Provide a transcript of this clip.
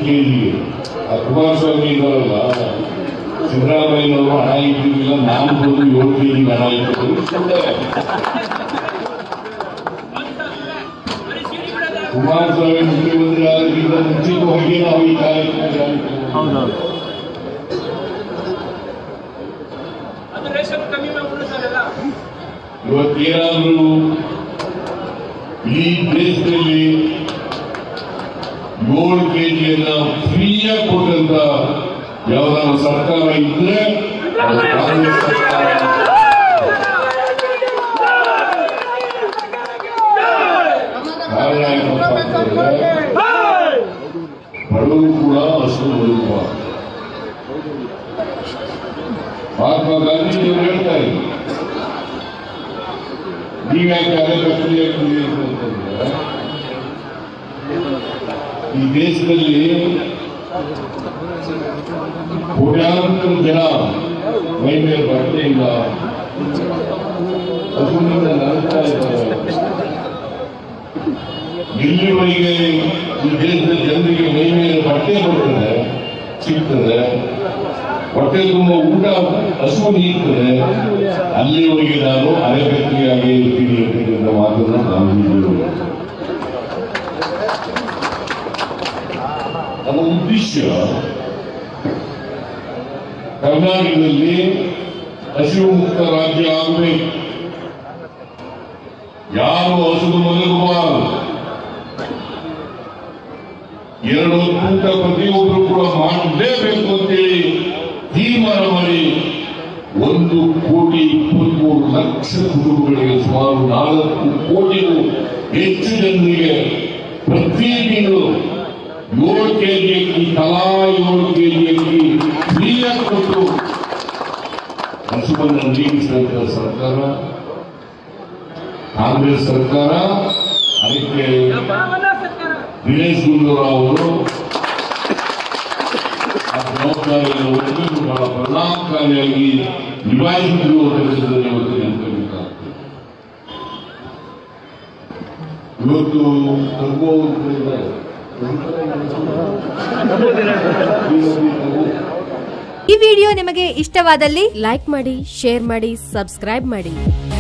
ಕೆಜಿಗೆ ಆ ಕುಮಾರಸ್ವಾಮಿ ಇದ್ದಾರಲ್ಲ ಸಿದ್ದರಾಮಯ್ಯನವರು ಹಣ ಇಟ್ಟಿರಲಿಲ್ಲ ನಾನು ಬಂದು ಏಳು ಕೆಜಿಗೆ ಹಣ ಇಟ್ಟಿದ್ದು ಸುಳ್ಳೆ. ಕುಮಾರಸ್ವಾಮಿ ಮುಖ್ಯಮಂತ್ರಿ ಆದ್ರಿಂದ ಮುಂಚಿತವಾಗಿ ನಾವು ಈ ಕಾರ್ಯಕ್ರಮ ಹೌದೌದು ಅದು ರೇಷನ್ ಕಮ್ಮಿ ಮಾಡ್ಬಿಡು ಸರ್ ಎಲ್ಲ ಇವತ್ತೇನಾದ್ರೂ ಈ ದೇಶದಲ್ಲಿ ಏಳು ಕೆಜಿಯನ್ನ ಫ್ರೀಯಾಗಿ ಕೊಟ್ಟಂತ ಯಾವ್ದಾದ್ರು ಸರ್ಕಾರ ಇದ್ರೆ ಅದು ಕಾಂಗ್ರೆಸ್ ಸರ್ಕಾರ ಕಾರಣ ಏನಪ್ಪಾ ಅಂತಂದ್ರೆ ಬಡವರು ಕೂಡ ಅಷ್ಟು ಬದುಕುವ ಮಹಾತ್ಮ ಗಾಂಧೀಜಿಯವರು ಹೇಳ್ತಾ ಇದ್ರು ನೀವ್ಯಾಕೆ ಅದೇ ಪ್ರಕ್ರಿಯೆ ಆಗ್ತೀರಿ ಅಂತಂದ್ರೆ ಈ ದೇಶದಲ್ಲಿ ಕೋಟ್ಯಾಂತರ ಜನ ಮೈ ಮೇಲೆ ಬಟ್ಟೆ ಇಲ್ಲ ಹಸುವಿನಿಂದ ನರಳ್ತಾ ಇದ್ದಾರೆ ಇಲ್ಲಿವರೆಗೆ ಈ ದೇಶದ ಜನರಿಗೆ ಮೈ ಮೇಲೆ ಬಟ್ಟೆ ಬರ್ತದೆ ಸಿಗ್ತದೆ ಹೊಟ್ಟೆ ತುಂಬ ಊಟ ಹಸು ನೀಡ್ತದೆ ಅಲ್ಲಿವರೆಗೆ ನಾನು ಅರೆಬೆತ್ತರಿಯಾಗಿ ಇರ್ತೀನಿ ಅಂತಕ್ಕಂಥ ಮಾತನ್ನು ಗಾಂಧೀಜಿಯವರು ನಮ್ಮ ಉದ್ದೇಶ ಕರ್ನಾಟಕದಲ್ಲಿ ಹಸಿವು ಮುಕ್ತ ರಾಜ್ಯ ಆಗಬೇಕು ಯಾರು ಹಸಿರು ಮಲಗಬಾರದು ಎರಡು ಊಟ ಪ್ರತಿಯೊಬ್ಬರು ಕೂಡ ಮಾಡಲೇಬೇಕು ಅಂತೇಳಿ ತೀರ್ಮಾನ ಮಾಡಿ ಒಂದು ಕೋಟಿ ಇಪ್ಪತ್ಮೂರು ಲಕ್ಷ ಕುಟುಂಬಗಳಿಗೆ ಸುಮಾರು ನಾಲ್ಕು ಕೋಟಿಗೂ ಹೆಚ್ಚು ಜನರಿಗೆ ಪ್ರತಿ ತಿಂಗಳು ಏಳು ಕೆಜಿ ಅಕ್ಕಿ ತಲಾ ಏಳು ಕೆಜಿ ಅಕ್ಕಿ ಫ್ರೀಯಾಗಿ ಕೊಟ್ಟು ಹಸುವನ್ನು ನೀಗಿಸಿದಂತ ಸರ್ಕಾರ ಕಾಂಗ್ರೆಸ್ ಸರ್ಕಾರ ಅದಕ್ಕೆ ಭಾವನಾ ಸರ್ಕಾರ ದಿನೇಶ್ ಗುಂಡೂರಾವ್ ಅವರು ಆ ಜವಾಬ್ದಾರಿಯನ್ನು ಹೊತ್ತು ಬಹಳ ಪರಿಣಾಮಕಾರಿಯಾಗಿ ನಿಭಾಯಿಸಿದ್ರು ಅನ್ನೋದನ್ನು ಇವತ್ತು ನೆನಪಬೇಕಾಗ್ತದೆ ಇವತ್ತು ತಗೋ ಅಂತ ಇದ್ದಾರೆ. ಈ ವಿಡಿಯೋ ನಿಮಗೆ ಇಷ್ಟವಾದಲ್ಲಿ ಲೈಕ್ ಮಾಡಿ ಶೇರ್ ಮಾಡಿ ಸಬ್ಸ್ಕ್ರೈಬ್ ಮಾಡಿ